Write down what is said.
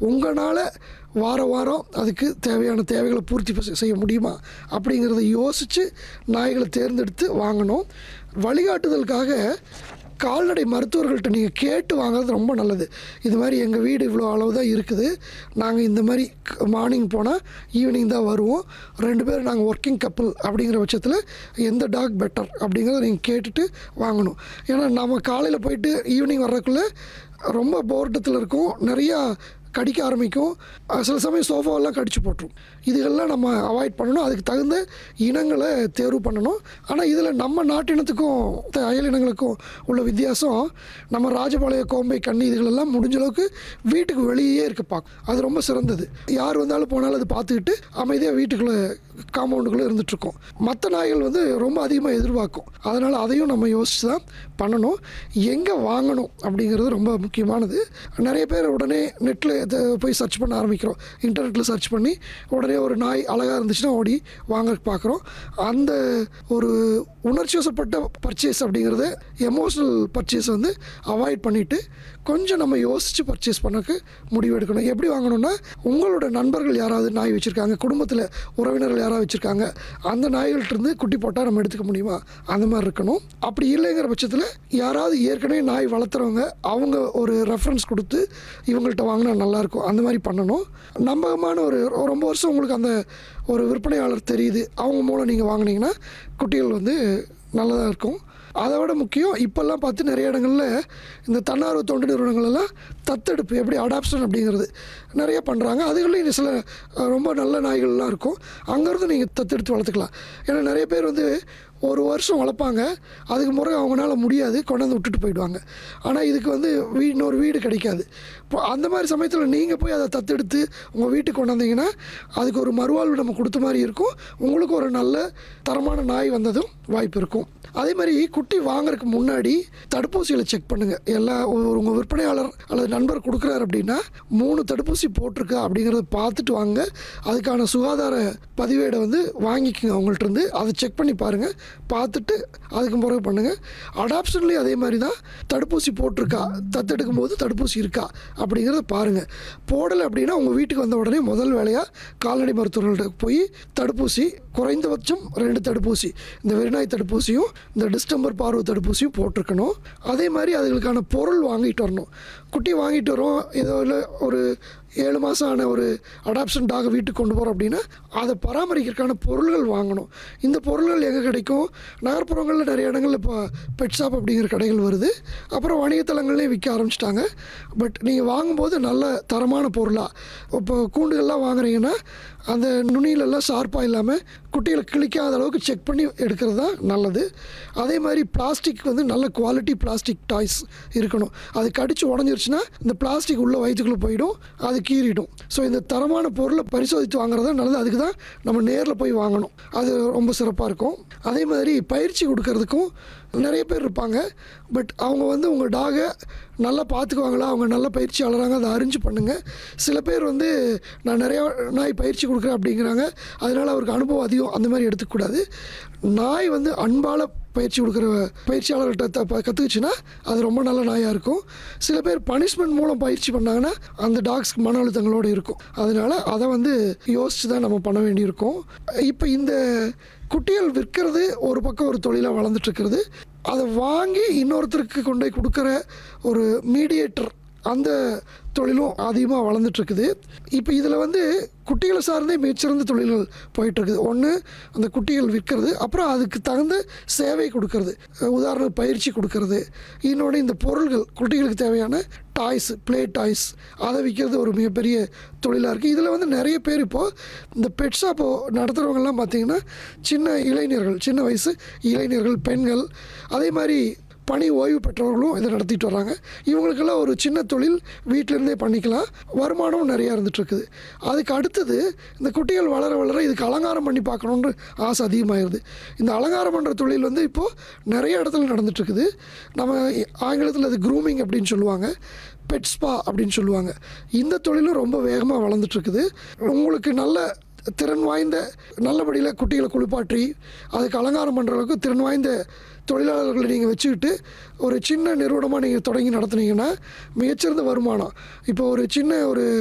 உங்களால் வார வாரம் அதுக்கு தேவையான தேவைகளை பூர்த்தி ப- செய்ய முடியுமா அப்படிங்கிறத யோசித்து நாய்களை தேர்ந்தெடுத்து வாங்கணும் வழிகாட்டுதலுக்காக கால்நடை மருத்துவர்கள்ட்ட நீங்கள் கேட்டு வாங்குறது ரொம்ப நல்லது இது மாதிரி எங்கள் வீடு இவ்வளோ அளவு தான் இருக்குது நாங்கள் இந்த மாதிரி மார்னிங் போனால் ஈவினிங் தான் வருவோம் ரெண்டு பேரும் நாங்கள் ஒர்க்கிங் கப்பல் அப்படிங்கிற பட்சத்தில் எந்த டாக் பெட்டர் அப்படிங்கிறத நீங்கள் கேட்டுட்டு வாங்கணும் ஏன்னா நம்ம காலையில் போயிட்டு ஈவினிங் வர்றதுக்குள்ளே ரொம்ப போர்ட்டத்தில் இருக்கும் நிறையா கடிக்க ஆரம்பிக்கும் அஹ் சில சமயம் சோஃபாவெல்லாம் கடிச்சு போட்டுரும் இதுகள்லாம் நம்ம அவாய்ட் பண்ணணும் அதுக்கு தகுந்த இனங்களை தேர்வு பண்ணணும் ஆனால் இதில் நம்ம நாட்டினத்துக்கும் த- அயல் இனங்களுக்கும் உள்ள வித்தியாசம் நம்ம ராஜபாளைய கோம்பை கண்ணி இதுகளெல்லாம் முடிஞ்ச அளவுக்கு வீட்டுக்கு வெளியே இருக்க பார்க்கும் அது ரொம்ப சிறந்தது யார் வந்தாலும் போனாலும் அது பார்த்துக்கிட்டு அமைதியாக வீட்டுக்குள்ளே காம்பவுண்டுக்குள்ளே இருந்துகிட்ருக்கோம் மற்ற நாய்கள் வந்து ரொம்ப அதிகமாக எதிர்பார்க்கும் அதனால் அதையும் நம்ம யோசித்து தான் பண்ணணும் எங்கே வாங்கணும் அப்படிங்கிறது ரொம்ப முக்கியமானது நிறைய பேர் உடனே நெட்டில் போய் சர்ச் பண்ண ஆரம்பிக்கிறோம் இன்டர்நெட்டில் சர்ச் பண்ணி உடனே ஒரு நாய் அழகாக இருந்துச்சுன்னா ஓடி வாங்க பார்க்குறோம் அந்த ஒரு உணர்ச்சி வசப்பட்ட பர்ச்சேஸ் அப்படிங்கிறது எமோஷ்னல் பர்ச்சேஸ் வந்து அவாய்ட் பண்ணிவிட்டு கொஞ்சம் நம்ம யோசித்து பர்ச்சேஸ் பண்ணக்கு முடிவு எடுக்கணும் எப்படி வாங்கணும்னா உங்களோட நண்பர்கள் யாராவது நாய் வச்சுருக்காங்க குடும்பத்தில் உறவினர்கள் யாராவது வச்சுருக்காங்க அந்த நாய்கள்ட்ட இருந்து குட்டி போட்டால் நம்ம எடுத்துக்க முடியுமா அந்த மாதிரி இருக்கணும் அப்படி இல்லைங்கிற பட்சத்தில் யாராவது ஏற்கனவே நாய் வளர்த்துறவங்க அவங்க ஒரு ரெஃபரன்ஸ் கொடுத்து இவங்கள்ட்ட வாங்கினா நல்லாயிருக்கும் அந்த மாதிரி பண்ணணும் நம்பகமான ஒரு ரொம்ப வருஷம் உங்களுக்கு அந்த ஒரு விற்பனையாளர் தெரியுது அவங்க மூலம் நீங்கள் வாங்குனீங்கன்னா குட்டிகள் வந்து நல்லதாக இருக்கும் அதை விட முக்கியம் இப்போல்லாம் பார்த்து நிறைய இடங்களில் இந்த தன்னார்வ தொண்டு நிறுவனங்கள் எல்லாம் தத்தெடுப்பு எப்படி அடாப்ஷன் அப்படிங்கிறது நிறைய பண்ணுறாங்க அதுகளையும் சில அஹ், ரொம்ப நல்ல நாய்கள்லாம் இருக்கும் அங்கேருந்து நீங்கள் தத்தெடுத்து வளர்த்துக்கலாம் ஏன்னா நிறைய பேர் வந்து ஒரு வருஷம் வளர்ப்பாங்க அதுக்கு முறை அவங்களால முடியாது கொண்டாந்து விட்டுட்டு போயிடுவாங்க ஆனால் இதுக்கு வந்து வீ இன்னொரு வீடு கிடைக்காது இப்போ அந்த மாதிரி சமயத்தில் நீங்கள் போய் அதை தத்தெடுத்து உங்கள் வீட்டுக்கு கொண்டாந்தீங்கன்னா அதுக்கு ஒரு மறுவாழ்வு நம்ம கொடுத்த மாதிரி இருக்கும் உங்களுக்கு ஒரு நல்ல தரமான நாய் வந்ததும் வாய்ப்பு இருக்கும் அதே மாதிரி குட்டி வாங்குறதுக்கு முன்னாடி தடுப்பூசிகளை செக் பண்ணுங்கள் எல்லா ஒரு உங்கள் விற்பனையாளர் அல்லது நண்பர் கொடுக்குறாரு அப்படின்னா மூணு தடுப்பூசி போட்டிருக்கா அப்படிங்கிறத பார்த்துட்டு வாங்க அதுக்கான சுகாதார பதிவேடை வந்து வாங்கிக்கோங்க அவங்கள்ட்ட இருந்து அதை செக் பண்ணி பாருங்கள் பார்த்துட்டு அதுக்கு பிறகு பண்ணுங்கள் அடாப்ஷன்லேயும் அதே மாதிரி தான் தடுப்பூசி போட்டிருக்கா தத்தெடுக்கும் போது தடுப்பூசி இருக்கா அப்படிங்கிறத பாருங்கள் போடலை அப்படின்னா உங்கள் வீட்டுக்கு வந்த உடனே முதல் வேலையாக கால்நடை மருத்துவர்கள்ட்ட போய் தடுப்பூசி குறைந்தபட்சம் ரெண்டு தடுப்பூசி இந்த வெறிநாய் தடுப்பூசியும் இந்த டிஸ்டம்பர் பார்வை தடுப்பூசியும் போட்டிருக்கணும் அதே மாதிரி அதுகளுக்கான பொருள் வாங்கிட்டு வரணும் குட்டி வாங்கிட்டு வரோம் ஏதோ இல்லை ஒரு ஏழு மாதம் ஆன ஒரு அடாப்ஷன் டாக வீட்டுக்கு கொண்டு போகிறோம் அப்படின்னா அதை பராமரிக்கிறதுக்கான பொருள்கள் வாங்கணும் இந்த பொருள்கள் எங்கே கிடைக்கும் நகர்ப்புறங்களில் நிறைய இடங்களில் இப்போ பெட் ஷாப் அப்படிங்கிற கடைகள் வருது அப்புறம் வணிகத்தலங்கள்லேயும் விற்க ஆரம்பிச்சிட்டாங்க பட் நீங்கள் வாங்கும்போது நல்ல தரமான பொருளாக இப்போ கூண்டுகள்லாம் வாங்குறீங்கன்னா அந்த நுனியிலெல்லாம் ஷார்ப்பாக இல்லாமல் குட்டிகளை கிழிக்காத அளவுக்கு செக் பண்ணி எடுக்கிறது தான் நல்லது அதே மாதிரி பிளாஸ்டிக் வந்து நல்ல குவாலிட்டி பிளாஸ்டிக் டாய்ஸ் இருக்கணும் அது கடிச்சு உடஞ்சிருச்சுன்னா இந்த பிளாஸ்டிக் உள்ள வயிற்றுக்குள்ளே போயிடும் அது கீறிடும் ஸோ இந்த தரமான பொருளை பரிசோதித்து வாங்குறது தான் நல்லது அதுக்கு தான் நம்ம நேரில் போய் வாங்கணும் அது ரொம்ப சிறப்பாக இருக்கும் அதே மாதிரி பயிற்சி கொடுக்கறதுக்கும் நிறைய பேர் இருப்பாங்க பட் அவங்க வந்து உங்கள் டாகை நல்லா பார்த்துக்குவாங்களா அவங்க நல்ல பயிற்சியாளராங்க அதை அறிஞ்சு பண்ணுங்கள் சில பேர் வந்து நான் நிறையா நாய் பயிற்சி கொடுக்குறேன் அப்படிங்கிறாங்க அதனால் அவருக்கு அனுபவம் அதிகம் அந்த மாதிரி எடுத்துக்கூடாது நாய் வந்து அன்பால் பயிற்சி கொடுக்குற பயிற்சியாளர்கிட்ட கற்றுக்குச்சுன்னா அது ரொம்ப நல்ல நாயாக இருக்கும் சில பேர் பனிஷ்மெண்ட் மூலம் பயிற்சி பண்ணாங்கன்னா அந்த டாக்ஸ்க்கு மன அழுத்தங்களோடு இருக்கும் அதனால் அதை வந்து யோசித்து தான் நம்ம பண்ண வேண்டியிருக்கும் இப்போ இந்த குட்டிகள் விற்கிறது ஒரு பக்கம் ஒரு தொழிலாக வளர்ந்துட்டு இருக்கிறது அதை வாங்கி இன்னொருத்தருக்கு கொண்டு போய் கொடுக்குற ஒரு மீடியேட்டர் அந்த தொழிலும் அதிகமாக வளர்ந்துட்டுருக்குது இப்போ இதில் வந்து குட்டிகளை சார்ந்தே மிகச்சிறந்த தொழில்கள் போயிட்டுருக்குது ஒன்று அந்த குட்டிகள் விற்கிறது அப்புறம் அதுக்கு தகுந்த சேவை கொடுக்கறது உதாரண பயிற்சி கொடுக்கறது இன்னொன்று இந்த பொருள்கள் குட்டிகளுக்கு தேவையான டாய்ஸ் ப்ளே டாய்ஸ் அதை விற்கிறது ஒரு மிகப்பெரிய தொழிலாக இருக்குது இதில் வந்து நிறைய பேர் இப்போது இந்த பெட் ஷாப்போ நடத்துகிறவங்கெல்லாம் பார்த்திங்கன்னா சின்ன இளைஞர்கள் சின்ன வயசு இளைஞர்கள் பெண்கள் அதே மாதிரி பணி ஓய்வு பெற்றவர்களும் இதை நடத்திட்டு வராங்க இவங்களுக்கெல்லாம் ஒரு சின்ன தொழில் வீட்டிலேருந்தே பண்ணிக்கலாம் வருமானம் நிறையா இருந்துகிட்ருக்குது அதுக்கு அடுத்தது இந்த குட்டிகள் வளர வளர இதுக்கு அலங்காரம் பண்ணி பார்க்கணுன்ற ஆசை அதிகமாகிடுது இந்த அலங்காரம் பண்ணுற தொழில் வந்து இப்போது நிறைய இடத்துல நடந்துட்டுருக்குது நம்ம ஆங்கிலத்தில் அது க்ரூமிங் அப்படின்னு சொல்லுவாங்க பெட் ஸ்பா அப்படின்னு சொல்லுவாங்க இந்த தொழிலும் ரொம்ப வேகமாக வளர்ந்துட்டுருக்குது உங்களுக்கு நல்ல திறன் வாய்ந்த நல்லபடியில் குட்டிகளை குளிப்பாற்றி அதுக்கு அலங்காரம் பண்ணுற அளவுக்கு திறன் வாய்ந்த தொழிலாளர்களை நீங்கள் வச்சுக்கிட்டு ஒரு சின்ன நிறுவனமாக நீங்கள் தொடங்கி நடத்துனீங்கன்னா மிகச்சிறந்த வருமானம் இப்போ ஒரு சின்ன ஒரு